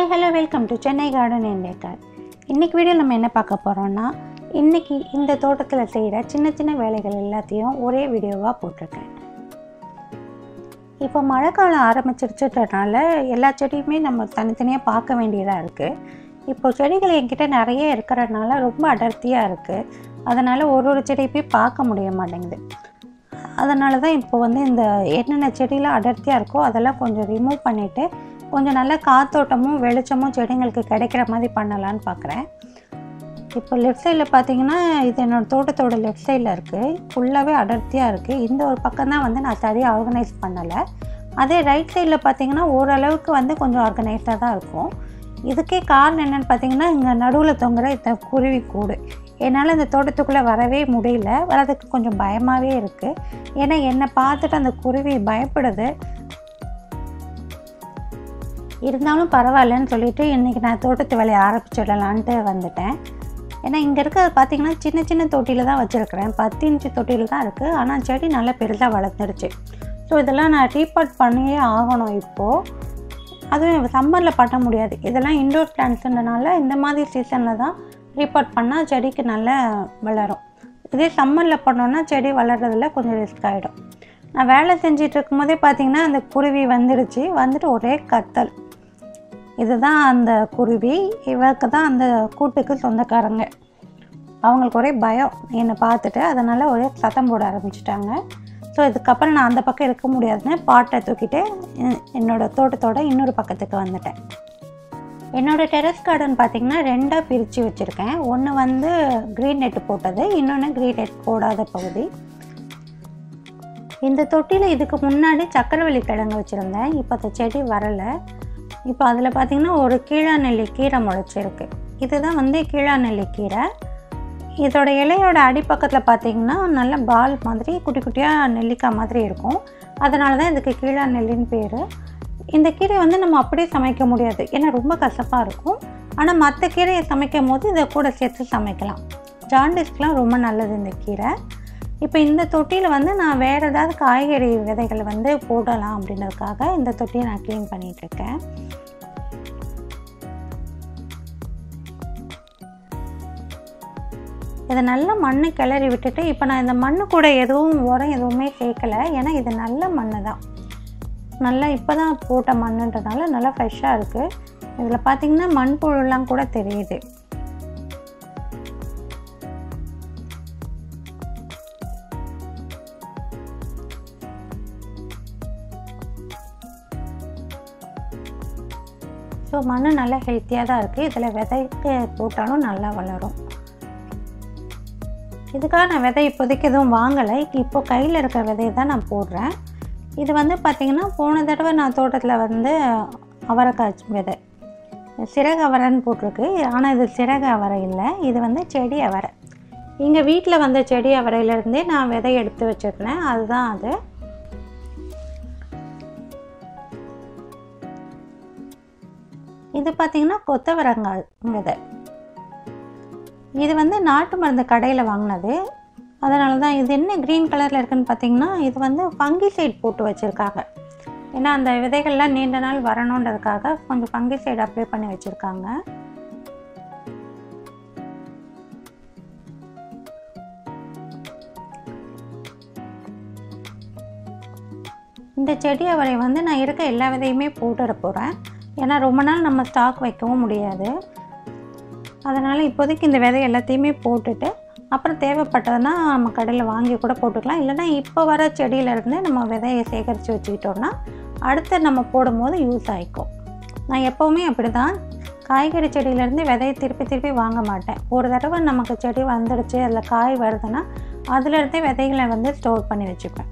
hi hello welcome to Chennai garden and taker இன்றைக்கி video நம்ம என்ன பார்க்க போகிறோம்னா இன்றைக்கி இந்த தோட்டத்தில் செய்கிற சின்ன சின்ன வேலைகள் எல்லாத்தையும் ஒரே வீடியோவாக போட்டிருக்கேன் இப்போ மழை காலம் ஆரம்பிச்சிருச்சுன்றனால எல்லா செடியுமே நம்ம தனித்தனியாக பார்க்க வேண்டியதாக இருக்குது இப்போ செடிகள் என்கிட்ட நிறைய இருக்கிறதுனால ரொம்ப அடர்த்தியாக இருக்குது அதனால் ஒரு ஒரு செடியுமே பார்க்க முடிய மாட்டேங்குது அதனால தான் இப்போ வந்து இந்த என்னென்ன செடியெலாம் அடர்த்தியாக இருக்கோ அதெல்லாம் கொஞ்சம் ரிமூவ் பண்ணிவிட்டு கொஞ்சம் நல்ல காத்தோட்டமும் வெளிச்சமும் செடிங்களுக்கு கிடைக்கிற மாதிரி பண்ணலான்னு பார்க்குறேன் இப்போ லெஃப்ட் சைடில் பார்த்தீங்கன்னா இது என்னோடய தோட்டத்தோட லெஃப்ட் சைடில் இருக்குது ஃபுல்லாகவே அடர்த்தியாக இருக்குது இந்த ஒரு பக்கம் தான் வந்து நான் சரியாக ஆர்கனைஸ் பண்ணலை அதே ரைட் சைடில் பார்த்தீங்கன்னா ஓரளவுக்கு வந்து கொஞ்சம் ஆர்கனைஸ்டாக தான் இருக்கும் இதுக்கே காரணம் என்னென்னு பார்த்தீங்கன்னா இங்கே நடுவில் தொங்குற இந்த குருவி கூடு என்னால் இந்த தோட்டத்துக்குள்ளே வரவே முடியல வரதுக்கு கொஞ்சம் பயமாகவே இருக்குது ஏன்னா என்னை பார்த்துட்டு அந்த குருவி பயப்படுது இருந்தாலும் பரவாயில்லன்னு சொல்லிட்டு இன்றைக்கி நான் தோட்டத்து வேலையை ஆரம்பிச்சிடலான்ட்டு வந்துட்டேன் ஏன்னா இங்கே இருக்கிறது பார்த்திங்கன்னா சின்ன சின்ன தொட்டியில் தான் வச்சுருக்கிறேன் பத்து இன்ச்சு தொட்டியில் தான் இருக்குது ஆனால் செடி நல்லா பெருசாக வளர்ந்துருச்சு ஸோ இதெல்லாம் நான் ரீபார்ட் பண்ணியே ஆகணும் இப்போது அதுவும் சம்மரில் பண்ண முடியாது இதெல்லாம் இன்டோர் பிளான்ட்ஸுன்றனால இந்த மாதிரி சீசனில் தான் ரீபார்ட் பண்ணால் செடிக்கு நல்லா வளரும் இதே சம்மரில் பண்ணோன்னா செடி வளர்கிறதுல கொஞ்சம் ரிஸ்க் ஆகிடும் நான் வேலை செஞ்சிட்டு இருக்கும்போதே பார்த்திங்கன்னா அந்த குருவி வந்துடுச்சு வந்துட்டு ஒரே கத்தல் இதுதான் அந்த குருவி இவருக்கு தான் அந்த கூட்டுக்கு சொந்தக்காரங்க அவங்களுக்கு ஒரே பயம் என்னை பார்த்துட்டு அதனால் ஒரே சத்தம் போட ஆரம்பிச்சிட்டாங்க ஸோ இதுக்கப்புறம் நான் அந்த பக்கம் இருக்க முடியாதுன்னு பாட்டை தூக்கிட்டு எ- என்னோட தோட்டத்தோட இன்னொரு பக்கத்துக்கு வந்துட்டேன் என்னோடய டெரஸ் கார்டன் பார்த்திங்கன்னா ரெண்டாக பிரித்து வச்சுருக்கேன் ஒன்று வந்து க்ரீன் நெட் போட்டது இன்னொன்று க்ரீன் நெட் போடாத பகுதி இந்த தொட்டியில் இதுக்கு முன்னாடி சக்கரவள்ளி கிழங்கு வச்சுருந்தேன் இப்போ அந்த செடி வரலை இப்போ அதில் பார்த்திங்கன்னா ஒரு கீழாநெல்லி கீரை முளைச்சிருக்கு இதுதான் வந்து கீழாநெல்லி கீரை இதோட இலையோட அடிப்பக்கத்தில் பார்த்தீங்கன்னா நல்ல பால் மாதிரி குட்டி குட்டியாக நெல்லிக்காய் மாதிரி இருக்கும் அதனால தான் இதுக்கு கீழா நெல்லின்னு பேர் இந்த கீரை வந்து நம்ம அப்படியே சமைக்க முடியாது ஏன்னா ரொம்ப கசப்பாக இருக்கும் ஆனால் மற்ற கீரையை சமைக்கும் போது இதை கூட சேர்த்து சமைக்கலாம் ஜாண்டிஸ்க்கெலாம் ரொம்ப நல்லது இந்த கீரை இப்போ இந்த தொட்டியில் வந்து நான் வேறு ஏதாவது காய்கறி விதைகளை வந்து போடலாம் அப்படின்றதுக்காக இந்த தொட்டியை நான் க்ளீன் பண்ணிகிட்ருக்கேன் இதை நல்லா மண்ணு கிளறி விட்டுட்டு இப்போ நான் இந்த மண்ணு கூட எதுவும் உரம் எதுவுமே சேர்க்கலை ஏன்னா இது நல்ல மண்ணு தான் நல்லா இப்போ தான் போட்ட மண்ணுன்றனால நல்லா ஃப்ரெஷ்ஷாக இருக்குது இதில் பார்த்தீங்கன்னா மண்புழுலாம் கூட தெரியுது ஸோ மண் நல்லா ஹெல்த்தியாக தான் இருக்குது இதில் விதைக்கு போட்டாலும் நல்லா வளரும் இதுக்காக நான் விதை இப்போதைக்கு எதுவும் வாங்கலை இப்போ கையில் இருக்கிற விதையை தான் நான் போடுறேன் இது வந்து பார்த்திங்கன்னா போன தடவை நான் தோட்டத்தில் வந்து அவரைக்காய் விதை சிறகு அவரைன்னு போட்டிருக்கு ஆனால் இது சிறகு அவரை இல்லை இது வந்து செடி அவரை இங்கே வீட்டில் வந்த செடி அவரையிலேருந்தே நான் விதை எடுத்து வச்சுருக்கேன் அதுதான் அது இது பார்த்திங்கன்னா கொத்தவரங்காய் விதை இது வந்து நாட்டு மருந்து கடையில் வாங்கினது அதனால தான் இது என்ன க்ரீன் கலரில் இருக்குன்னு பார்த்தீங்கன்னா இது வந்து ஃபங்கிசைட் போட்டு வச்சுருக்காங்க ஏன்னா அந்த விதைகள்லாம் நீண்ட நாள் வரணுன்றதுக்காக கொஞ்சம் ஃபங்கிசைடு அப்ளை பண்ணி வச்சுருக்காங்க இந்த செடி அவரை வந்து நான் இருக்க எல்லா விதையுமே போட்டுட போகிறேன் ஏன்னா ரொம்ப நாள் நம்ம ஸ்டாக் வைக்கவும் முடியாது அதனால் இப்போதைக்கு இந்த விதை எல்லாத்தையுமே போட்டுட்டு அப்புறம் தேவைப்பட்டதுன்னா நம்ம கடையில் வாங்கி கூட போட்டுக்கலாம் இல்லைன்னா இப்போ வர செடியிலேருந்து நம்ம விதையை சேகரித்து வச்சுக்கிட்டோம்னா அடுத்து நம்ம போடும்போது யூஸ் ஆகிக்கும் நான் எப்போவுமே அப்படி தான் காய்கறி செடியிலேருந்து விதையை திருப்பி திருப்பி வாங்க மாட்டேன் ஒரு தடவை நமக்கு செடி வந்துடுச்சு அதில் காய் வருதுன்னா அதுலேருந்தே விதைகளை வந்து ஸ்டோர் பண்ணி வச்சுப்பேன்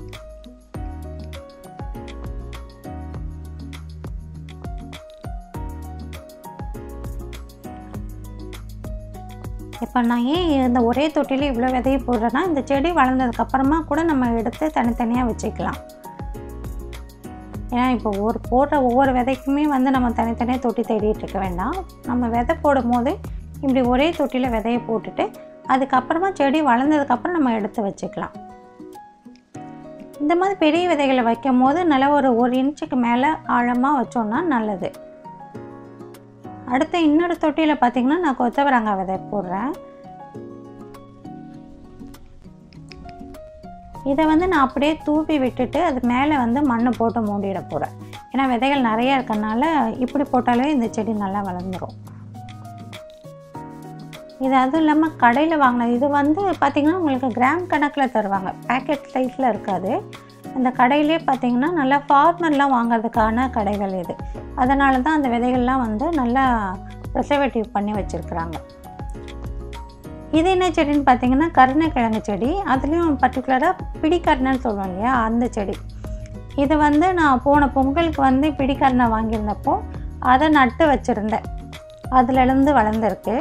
இப்போ நான் ஏன் இந்த ஒரே தொட்டியில் இவ்வளோ விதையை போடுறேன்னா இந்த செடி வளர்ந்ததுக்கப்புறமா கூட நம்ம எடுத்து தனித்தனியாக வச்சுக்கலாம் ஏன்னா இப்போ ஒரு போடுற ஒவ்வொரு விதைக்குமே வந்து நம்ம தனித்தனியாக தொட்டி தேடிட்டு இருக்க வேண்டாம் நம்ம விதை போடும் போது இப்படி ஒரே தொட்டியில் விதையை போட்டுட்டு அதுக்கப்புறமா செடி வளர்ந்ததுக்கப்புறம் நம்ம எடுத்து வச்சுக்கலாம் இந்த மாதிரி பெரிய விதைகளை வைக்கும் போது நல்லா ஒரு ஒரு இன்ச்சுக்கு மேலே ஆழமாக வச்சோம்னா நல்லது அடுத்து இன்னொரு தொட்டியில் பார்த்தீங்கன்னா நான் கொத்தவரங்காய் விதை போடுறேன் இதை வந்து நான் அப்படியே தூவி விட்டுட்டு அது மேலே வந்து மண்ணை போட்டு மூடிட போகிறேன் ஏன்னா விதைகள் நிறைய இருக்கறனால இப்படி போட்டாலே இந்த செடி நல்லா வளர்ந்துடும் இது அதுவும் இல்லாமல் கடையில் வாங்கினது இது வந்து பார்த்திங்கன்னா உங்களுக்கு கிராம் கணக்கில் தருவாங்க பேக்கெட் சைஸில் இருக்காது அந்த கடையிலே பார்த்திங்கன்னா நல்லா ஃபார்மர்லாம் வாங்குறதுக்கான கடைகள் இது அதனால தான் அந்த விதைகள்லாம் வந்து நல்லா ப்ரிசர்வேட்டிவ் பண்ணி வச்சுருக்குறாங்க இது என்ன செடின்னு பார்த்தீங்கன்னா கருணைக்கிழங்கு செடி அதுலேயும் பர்டிகுலராக பிடிக்கருணைன்னு சொல்லுவோம் இல்லையா அந்த செடி இது வந்து நான் போன பொங்கலுக்கு வந்து பிடிக்கருணை வாங்கியிருந்தப்போ அதை நட்டு வச்சுருந்தேன் அதுலேருந்து வளர்ந்துருக்கு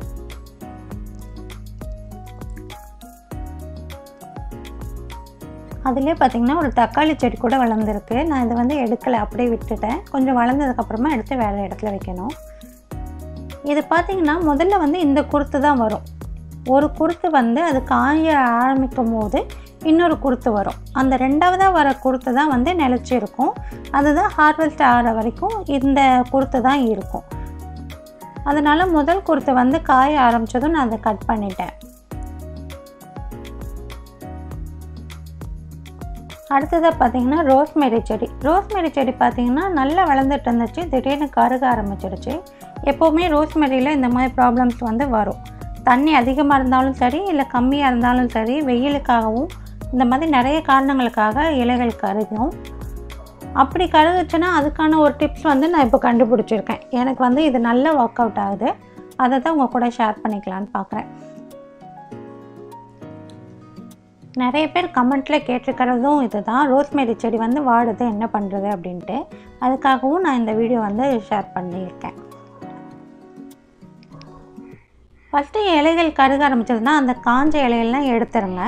அதுலேயே பார்த்தீங்கன்னா ஒரு தக்காளி செடி கூட வளர்ந்துருக்கு நான் இதை வந்து எடுக்கலை அப்படியே விட்டுட்டேன் கொஞ்சம் வளர்ந்ததுக்கப்புறமா எடுத்து வேறு இடத்துல வைக்கணும் இது பார்த்தீங்கன்னா முதல்ல வந்து இந்த குருத்து தான் வரும் ஒரு குருத்து வந்து அது காய ஆரம்பிக்கும் போது இன்னொரு குருத்து வரும் அந்த ரெண்டாவதாக வர குருத்து தான் வந்து நிலச்சி இருக்கும் அதுதான் ஹார்வெஸ்ட் ஆகிற வரைக்கும் இந்த குருத்து தான் இருக்கும் அதனால் முதல் குருத்து வந்து காய ஆரம்பித்ததும் நான் அதை கட் பண்ணிட்டேன் அடுத்ததாக பார்த்தீங்கன்னா ரோஸ்மேரி செடி ரோஸ்மேரி செடி பார்த்தீங்கன்னா நல்லா வளர்ந்துட்டு இருந்துச்சு திடீர்னு கருக ஆரம்பிச்சிடுச்சு எப்போவுமே ரோஸ்மேரியில் இந்த மாதிரி ப்ராப்ளம்ஸ் வந்து வரும் தண்ணி அதிகமாக இருந்தாலும் சரி இல்லை கம்மியாக இருந்தாலும் சரி வெயிலுக்காகவும் இந்த மாதிரி நிறைய காரணங்களுக்காக இலைகள் கருகும் அப்படி கருகுச்சுன்னா அதுக்கான ஒரு டிப்ஸ் வந்து நான் இப்போ கண்டுபிடிச்சிருக்கேன் எனக்கு வந்து இது நல்லா ஒர்க் அவுட் ஆகுது அதை தான் உங்கள் கூட ஷேர் பண்ணிக்கலான்னு பார்க்குறேன் நிறைய பேர் கமெண்ட்டில் கேட்டிருக்கிறதும் இது தான் ரோஸ்மேரி செடி வந்து வாடுது என்ன பண்ணுறது அப்படின்ட்டு அதுக்காகவும் நான் இந்த வீடியோ வந்து ஷேர் பண்ணியிருக்கேன் ஃபஸ்ட்டு இலைகள் கருக ஆரம்பிச்சதுன்னா அந்த காஞ்ச இலைகள்லாம் எடுத்துருங்க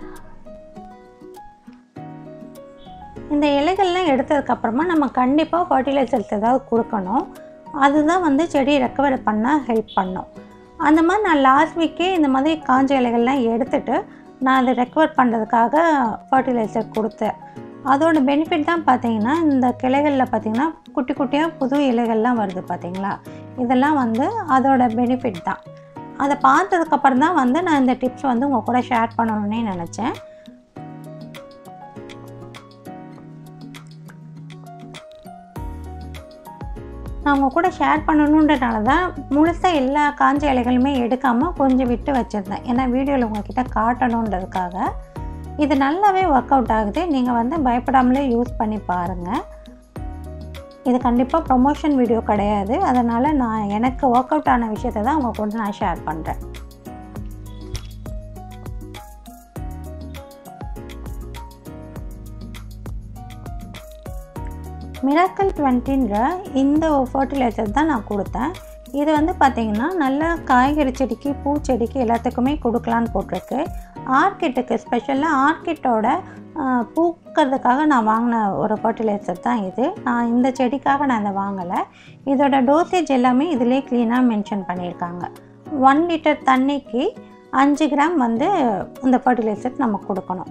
இந்த இலைகள்லாம் எடுத்ததுக்கப்புறமா நம்ம கண்டிப்பாக ஃபர்டிலைசர்ஸ் ஏதாவது கொடுக்கணும் அதுதான் வந்து செடி ரெக்கவர் பண்ண ஹெல்ப் பண்ணும் அந்த மாதிரி நான் லாஸ்ட் வீக்கே இந்த மாதிரி காஞ்ச இலைகள்லாம் எடுத்துட்டு நான் அதை ரெக்கவர் பண்ணுறதுக்காக ஃபர்டிலைசர் கொடுத்தேன் அதோட பெனிஃபிட் தான் பார்த்தீங்கன்னா இந்த கிளைகளில் பார்த்தீங்கன்னா குட்டி குட்டியாக புது இலைகள்லாம் வருது பார்த்தீங்களா இதெல்லாம் வந்து அதோட பெனிஃபிட் தான் அதை பார்த்ததுக்கப்புறம் தான் வந்து நான் இந்த டிப்ஸ் வந்து உங்கள் கூட ஷேர் பண்ணணுன்னே நினச்சேன் நான் உங்கள் கூட ஷேர் பண்ணணுன்றனால தான் முழுசாக எல்லா காஞ்ச இலைகளுமே எடுக்காமல் கொஞ்சம் விட்டு வச்சுருந்தேன் ஏன்னா வீடியோவில் உங்ககிட்ட காட்டணுன்றதுக்காக இது நல்லாவே ஒர்க் அவுட் ஆகுது நீங்கள் வந்து பயப்படாமலே யூஸ் பண்ணி பாருங்கள் இது கண்டிப்பாக ப்ரொமோஷன் வீடியோ கிடையாது அதனால் நான் எனக்கு ஒர்க் அவுட் ஆன விஷயத்தை தான் உங்கள் கூட நான் ஷேர் பண்ணுறேன் மிராக்கல் டுவெண்ட்டின்ற இந்த ஃபர்டிலைசர் தான் நான் கொடுத்தேன் இது வந்து பார்த்திங்கன்னா நல்ல காய்கறி செடிக்கு பூச்செடிக்கு எல்லாத்துக்குமே கொடுக்கலான்னு போட்டிருக்கு ஆர்கிட்டுக்கு ஸ்பெஷலாக ஆர்கிட்டோட பூக்கிறதுக்காக நான் வாங்கின ஒரு ஃபர்டிலைசர் தான் இது நான் இந்த செடிக்காக நான் இதை வாங்கலை இதோட டோசேஜ் எல்லாமே இதிலே க்ளீனாக மென்ஷன் பண்ணியிருக்காங்க ஒன் லிட்டர் தண்ணிக்கு அஞ்சு கிராம் வந்து இந்த ஃபர்டிலைசர் நம்ம கொடுக்கணும்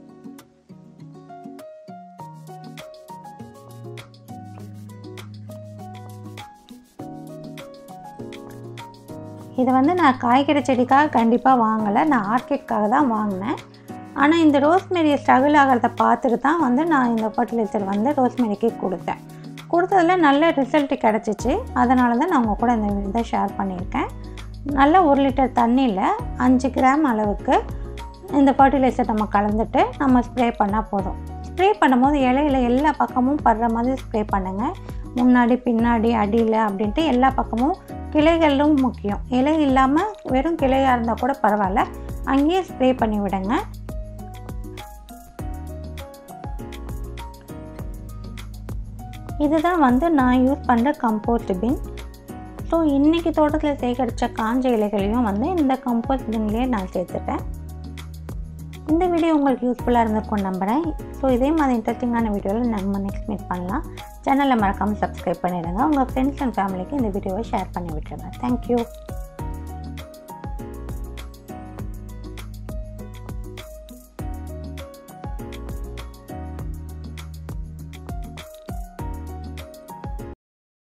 இதை வந்து நான் காய்கறி செடிக்காக கண்டிப்பாக வாங்கலை நான் ஆர்கிட்காக தான் வாங்கினேன் ஆனால் இந்த ரோஸ்மெரியை ஸ்ட்ரகிள் ஆகிறத பார்த்துட்டு தான் வந்து நான் இந்த ஃபர்டிலைசர் வந்து ரோஸ்மெரிக்கு கொடுத்தேன் கொடுத்ததில் நல்ல ரிசல்ட் கிடச்சிச்சு அதனால தான் நான் உங்கள் கூட இந்த இதை ஷேர் பண்ணியிருக்கேன் நல்ல ஒரு லிட்டர் தண்ணியில் அஞ்சு கிராம் அளவுக்கு இந்த ஃபர்டிலைசர் நம்ம கலந்துட்டு நம்ம ஸ்ப்ரே பண்ணால் போதும் ஸ்ப்ரே பண்ணும்போது இலையில எல்லா பக்கமும் படுற மாதிரி ஸ்ப்ரே பண்ணுங்கள் முன்னாடி பின்னாடி அடியில் அப்படின்ட்டு எல்லா பக்கமும் கிளைகளும் முக்கியம் இலை இல்லாமல் வெறும் கிளையாக இருந்தால் கூட பரவாயில்ல அங்கேயே ஸ்ப்ரே பண்ணி விடுங்க இதுதான் வந்து நான் யூஸ் பண்ணுற கம்போஸ்ட் பின் ஸோ இன்றைக்கி தோட்டத்தில் சேகரித்த காஞ்ச இலைகளையும் வந்து இந்த கம்போஸ்ட் பின்லேயே நான் சேர்த்துட்டேன் இந்த வீடியோ உங்களுக்கு யூஸ்ஃபுல்லாக இருந்திருக்கும் நம்புகிறேன் ஸோ இதே மாதிரி இன்ட்ரெஸ்டிங்கான வீடியோவில் நம்ம நெக்ஸ்ட் மீட் பண்ணலாம் சேனலை மறக்காமல் சப்ஸ்கிரைப் பண்ணிடுங்க உங்கள் ஃப்ரெண்ட்ஸ் அண்ட் ஃபேமிலிக்கு இந்த வீடியோவை ஷேர் பண்ணி விட்டுருங்க தேங்க்யூ